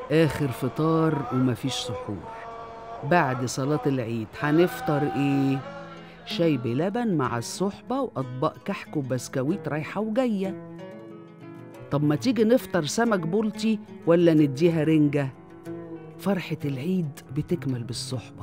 آخر فطار ومفيش سحور بعد صلاة العيد هنفطر إيه؟ شاي بلبن مع الصحبة وأطباق كحك وبسكويت رايحة وجاية طب ما تيجي نفطر سمك بلطي ولا نديها رنجة؟ فرحة العيد بتكمل بالصحبة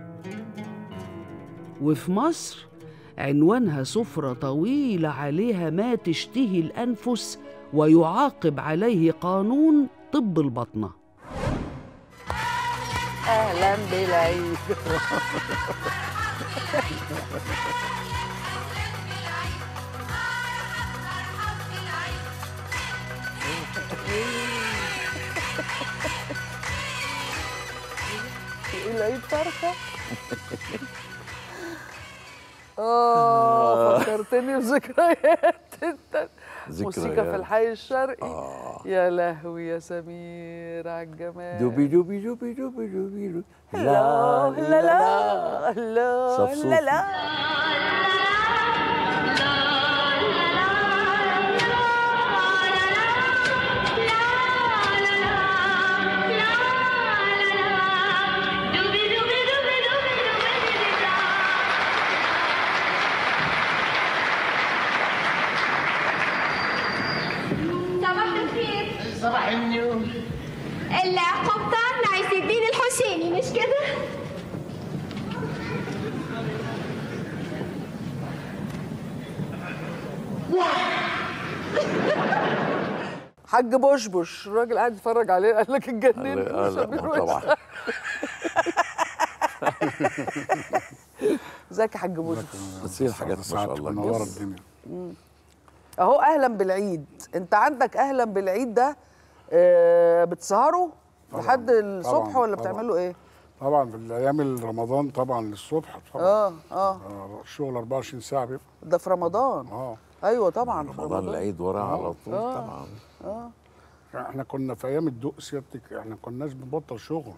وفي مصر عنوانها سفرة طويلة عليها ما تشتهي الأنفس ويعاقب عليه قانون طب البطنة اهلا بالعيد العيد فرحه اه فكرتني بذكريات انت موسيقى في ذكريات. الحي الشرقي آه. يا لهوي يا سمير على الجمال دوبي دوبي دوبي دوبي دوبي دوبي. لا لا لا لا صفصوفي. لا لا صباح الخير صباح النور القبطان عز الدين الحسيني مش كده؟ حاج بوشبوش الراجل قاعد يتفرج عليه قال لك اتجننت آه، لا، وسمير ما طبعا وإسحاق. ازيك يا حاج بوشبوش بس هي الحاجات ما شاء الله منوره جس. الدنيا اهو اهلا بالعيد انت عندك اهلا بالعيد ده آه، بتسهروا طبعاً، لحد الصبح طبعاً، ولا طبعاً. بتعملوا ايه طبعا في الايام رمضان طبعا للصبح طبعا اه اه آه، الشغل 24 ساعه بيبقى ده في رمضان اه ايوه طبعا في رمضان العيد وراه على طول آه. طبعا احنا كنا في ايام الدق سيادتك احنا كناش بنبطل شغل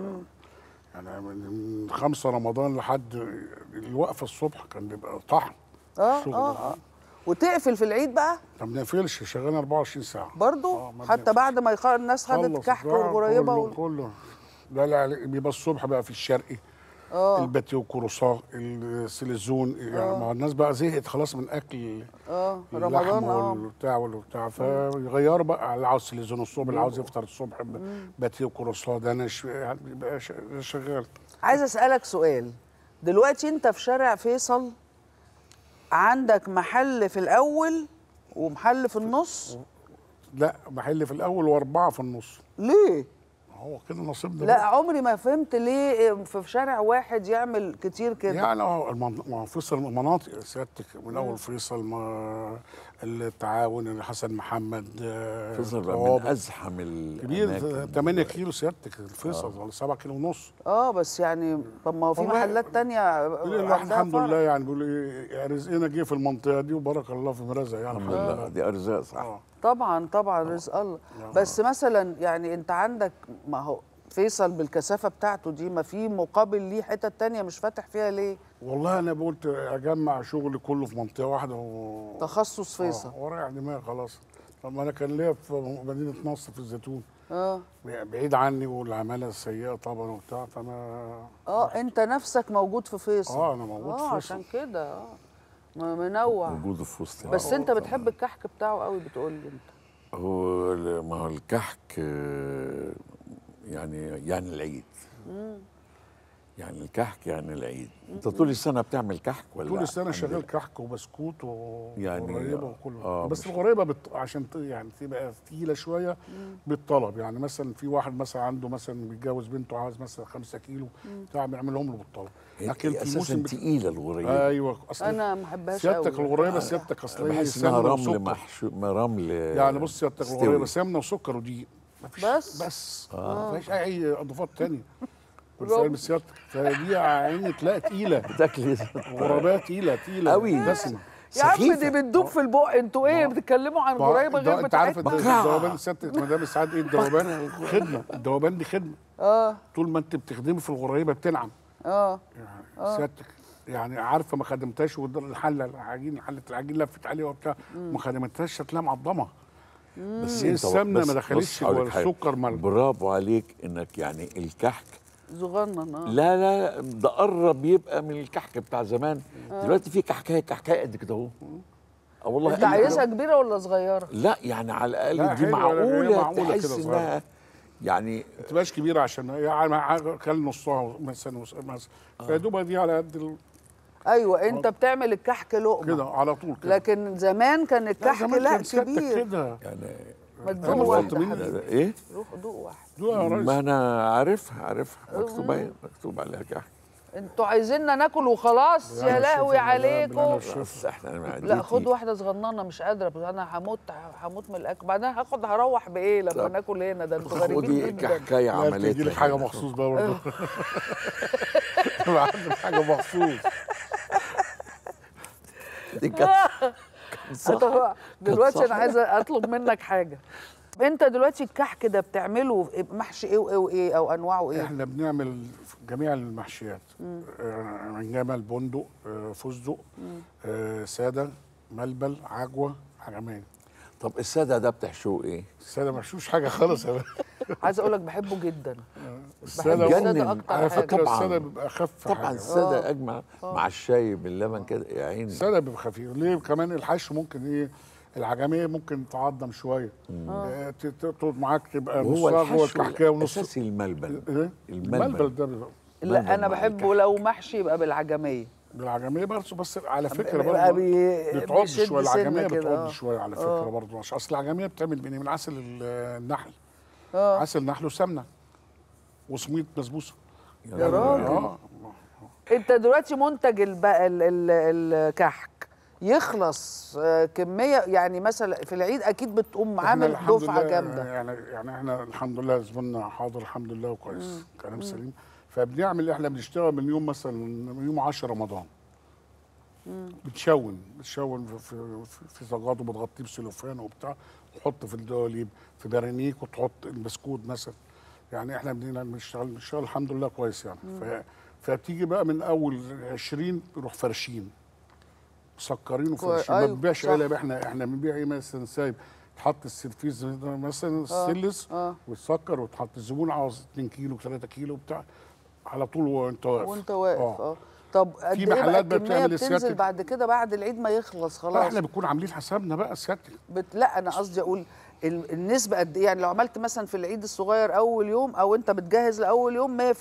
يعني من خمسة رمضان لحد الوقفه الصبح كان بيبقى طحن اه الشغل اه ده. اه وتقفل في العيد بقى ما بنقفلش شغالين 24 ساعه برضو آه، ما حتى بنقفلش. بعد ما يخ... الناس خدت خلص كحك بقى والغريبه كله وال... كله ده اللي بيبقى الصبح بقى في الشرقي اه الباتيو كروساه السيليزون يعني ما هو الناس بقى زهقت خلاص من اكل اه رمضان اللحم اه والبتاع والبتاع فيغيروا بقى اللي عاوز سيليزون الصبح اللي عاوز يفطر الصبح ب- باتيو كروساه ده انا يعني بيبقى ش- شغال عايز اسالك سؤال دلوقتي انت في شارع فيصل عندك محل في الاول ومحل في النص لا محل في الاول واربعه في النص ليه هو كده نصيبنا لا بقى. عمري ما فهمت ليه في شارع واحد يعمل كتير كده يعني اه المن- ما هو فيصل مناطق سيادتك من اول فيصل ما التعاون حسن محمد آه، فيصل بقى من طوابق. ازحم الاماكن كبير 8 كيلو سيادتك الفيصل ولا 7 كيلو ونص اه بس يعني طب ما هو في والله محلات تانية بيقول لي عندها الحمد فرع. لله يعني بيقول ايه يعني رزقنا جه في المنطقه دي وبارك الله في مرزق يعني الحمد لله دي ارزاق صح اه طبعا طبعا رزق الله بس مثلا يعني انت عندك ما هو فيصل بالكثافه بتاعته دي ما في مقابل ليه حتت تانية مش فاتح فيها ليه والله انا قلت اجمع شغلي كله في منطقه واحده و... تخصص فيصل آه ورايح دماغي خلاص طب ما انا كان ليا في مدينه نصر في الزيتون اه بعيد عني والعماله السيئه طبعا وبتاع فانا اه انت نفسك موجود في فيصل اه انا موجود اه في عشان فيصل كده اه م- منوع وجوده في وسط بس العالم. انت بتحب الكحك بتاعه قوي بتقول لي انت هو ال- ما هو الكحك آه، يعني يعني العيد يعني الكحك يعني العيد انت طول السنه بتعمل كحك ولا طول السنه عامل شغال إيه؟ كحك وبسكوت و... يعني وغريبه وكله آه، بس مش- الغريبه بت... عشان ت... يعني تبقى تقيله شويه بالطلب يعني مثلا في واحد مثلا عنده مثلا بيتجوز بنته عاوز مثلا 5 كيلو بتاع بنعملهم له بالطلب هي لكن في اساسا الموسم بت... تقيله الغريبه ايوه اصل انا ما بحبهاش سيادتك قوي الغريبه سيادتك اصل هي بحس انها سمنة رمل وسكر. محشو ما رمل يعني بص سيادتك استوي. الغريبه سمنه وسكر ودقيق مفيش بس؟ بس ما فيش اي اضافات تانية فاهم سيادتك فدي يا عيني تلاقي تقيله بتاكلي غرباء تقيله تقيله أوي. دسمه يا عم دي سخيفة. بتدوب في البق انتوا ايه بتتكلموا عن غريبه غير انت عارف بتاعتنا الد- الذوبان سيادتك مدام سعاد ايه الذوبان خدمه الذوبان دي خدمه اه طول ما انت بتخدمي في الغريبه بتنعم اه يعني سيادتك يعني عارفه ما خدمتهاش والحله العجين حله العجين لفت عليها وبتاع ما خدمتهاش هتلاقيها معضمه بس هي انت السمنة بس- ما بص دخلتش هقول جوه لك حاجة. السكر مع ال- برافو عليك انك يعني الكحك صغنن اه لا لا ده قرب يبقى من الكحك بتاع زمان دلوقتي في كحكايه كحكايه قد كده اهو اه والله انت قد كده عايزها أهو. كبيره ولا صغيره؟ لا يعني على لا، الاقل دي حلوة، لا، هي معقوله معقولة تحس كده صغيرة. انها يعني ما تبقاش كبيره عشان يعني كل نصها مثلا مثلا فيا دوبها دي على قد ال- ايوه انت بتعمل الكحك لقمه كده على طول كده لكن زمان كان لا، الكحك زمان لا كان سيادتك كبير كده يعني ما أنا تدوق قلت واحده مين- حبيبي ايه روح دوق واحده دوق يا ريس ما انا عارفها عارفها مكتوب أهي، مكتوب عليها كحك انتوا عايزيننا ناكل وخلاص يا لهوي عليكم بس احنا لا معدتي- خد واحده صغننه مش قادره بس انا هموت هموت من الاكل بعدين هاخد هروح بايه لما طب ناكل هنا ده انتوا غريبين خدي جدا كحكايه لا تجي عملتها لك حاجه هنا. مخصوص بقى برضه بعمل حاجه مخصوص دي كانت كان صح. طب دلوقتي انا صح. عايزه اطلب منك حاجه انت دلوقتي الكحك ده بتعمله محشي ايه وايه وايه او انواعه ايه احنا بنعمل جميع المحشيات آه، عجامه بندق آه، فستق آه، ساده ملبل عجوه عجمان طب الساده ده بتحشوه ايه؟ الساده ما فيهوش حاجه خالص يا باشا. عايزه اقول لك بحبه جدا الساده جنن. الساده اكتر على حاجه فكره طبعاً. الساده بيبقى اخف طبعا حاجة. الساده اجمع مع الشاي باللبن كده يا عيني الساده بيبقى خفيف ليه كمان الحشو ممكن ايه العجميه ممكن تعضم شويه آه، ت- ت- تقعد معاك تبقى وهو نصها جوه الحشو الكحكايه ونص الاساسي الملبن ايه الملبن. الملبل ده بيبقى لا ملبن انا مع بحبه لو محشي يبقى بالعجميه بالعجميه برضه بس على فكره بيبقى برضه بي- بتعض بيشد شويه سنة العجميه كده، بتعض آه. شويه على فكره برضه عشان اصل العجميه بتعمل من إيه؟ من عسل ال- النحل اه عسل نحل وسمنه وسميد بسبوسه يا راجل اه انت دلوقتي منتج الب... ال... ال... الكحك يخلص آه، كميه يعني مثلا في العيد اكيد بتقوم إحنا عامل الحمد دفعه لله جامده يعني يعني احنا الحمد لله زبوننا حاضر الحمد لله وكويس كلام سليم فبنعمل احنا بنشتغل من يوم مثلا من يوم 10 رمضان بتشون بتشون في في, في, في زجاج وبتغطيه بسلوفان وبتاع وتحط في الدواليب في بارينيك وتحط البسكوت مثلا يعني احنا بدينا بنشتغل بنشتغل الحمد لله كويس يعني ف فبتيجي بقى من اول 20 نروح فرشين مسكرين وفرشين ما أيوة، بنبيعش صح. علب احنا احنا بنبيع ايه مثلا سايب تحط السرفيز ده مثلا السلس آه. وتسكر وتحط الزبون عاوز 2 كيلو 3 كيلو بتاع على طول وانت واقف وانت واقف اه طب قد في ايه بقى محلات بقى الكميه بتعمل بتنزل السياتيك. بعد كده بعد العيد ما يخلص لا خلاص احنا بنكون عاملين حسابنا بقى سيادتك بت... لا انا قصدي اقول ال- النسبه قد ايه يعني لو عملت مثلا في العيد الصغير اول يوم او انت بتجهز لاول يوم 100%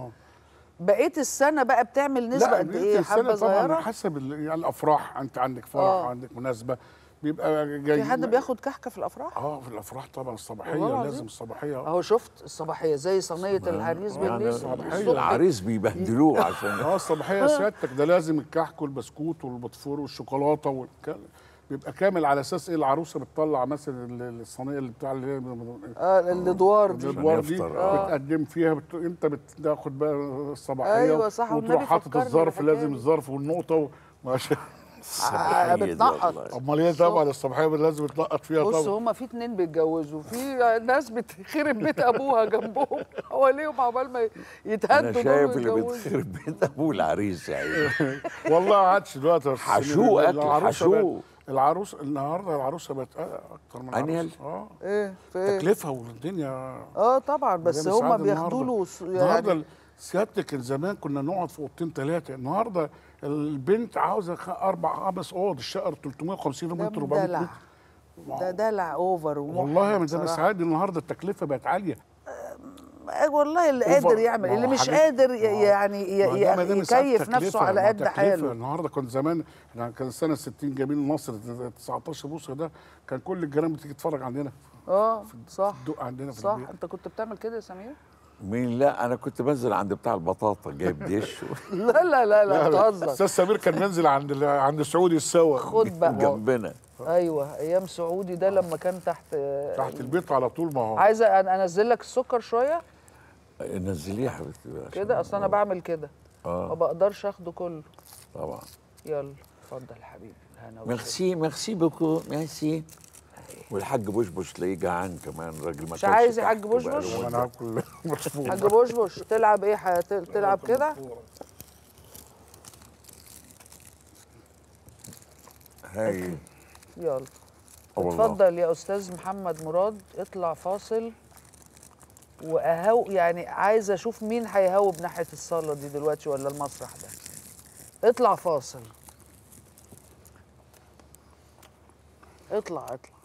بقيه السنه بقى بتعمل نسبه قد بيبقى ايه السنة حبه طبعا صغيره حسب ال- يعني الافراح انت عندك فرح آه. عندك مناسبه بيبقى جاي في حد بياخد كحكه في الافراح اه في الافراح طبعا الصباحيه والله العظيم. لازم الصباحيه آه. اهو شفت الصباحيه زي صينيه العريس يعني بالليل صباحية. الصبح. العريس بيبهدلوه عشان اه الصباحيه سيادتك ده لازم الكحك والبسكوت والبطفور والشوكولاته والك... بيبقى كامل على اساس ايه العروسه بتطلع مثلا ال- الصينيه اللي بتاع اللي هي اه الادوار دي الادوار دي يفطر، آه. بتقدم فيها بت... انت بتاخد بقى الصباحيه أيوة صح، والنبي وتروح حاطط فكرني الظرف بالحكاية لازم دي. الظرف والنقطه و... ماشي آه، بتنقط امال ايه طبعا الصباحيه لازم تنقط فيها بص طبعا هما في اتنين بيتجوزوا في ناس بتخرب بيت ابوها جنبهم حواليهم عقبال ما انا يتهدوا دول شايف اللي ويتجوزوا. بتخرب بيت ابوه العريس يعني والله ما عادش دلوقتي بس حشوه أكل، العروسة حشوه. بقت- العروس النهارده العروسه بقت اكتر من أنيل؟ العروس اه ايه في ايه تكلفه والدنيا اه طبعا بس زي هما السعادة بياخدوا له النهاردة. س- النهارده يعني ال- سيادتك كان زمان كنا نقعد في اوضتين ثلاثه النهارده البنت عاوزه خ- اربع خمس اوض الشقه 350 ده متر 400 دلع متر ده دلع اوفر والله من زمان بصراحة. ساعات النهارده التكلفه بقت عاليه آه، والله اللي أوفر. قادر يعمل ما هو اللي مش حاجات- قادر ي- ما هو- يعني ي- ما ده ما ي- دام ساعات يكيف نفسه تكلفة، على ما قد تكلفة. حاله النهارده كان زمان احنا كان السنه 60 جايبين النصر 19 بوصه ده كان كل الجيران بتيجي تتفرج عندنا اه صح تدق عندنا في صح البيت انت كنت بتعمل كده يا سمير مين لا انا كنت بنزل عند بتاع البطاطا جايب ديش لا لا لا لا بتهزر استاذ سمير كان بينزل عند ال- عند سعودي السوا خد بقى جنبنا ايوه ايام سعودي ده لما كان تحت تحت البيت على طول ما هو عايزه أن- انزل لك السكر شويه نزليه يا حبيبتي عشان- كده اصل انا بعمل كده ما اه بقدرش اخده كله طبعا يلا اتفضل يا حبيبي هنا وشفا. ميرسي ميرسي بوكو ميرسي والحاج بوشبوش تلاقيه جعان كمان راجل ما مش كانش عايز يا تحت حاج بوشبوش؟ بقاله انا مدة. هاكل مصفوف حاج بوشبوش تلعب ايه حت- تلعب كده هاي يلا والله. اتفضل يا استاذ محمد مراد اطلع فاصل واهو يعني عايزه اشوف مين هيهوب ناحيه الصاله دي دلوقتي ولا المسرح ده اطلع فاصل اطلع اطلع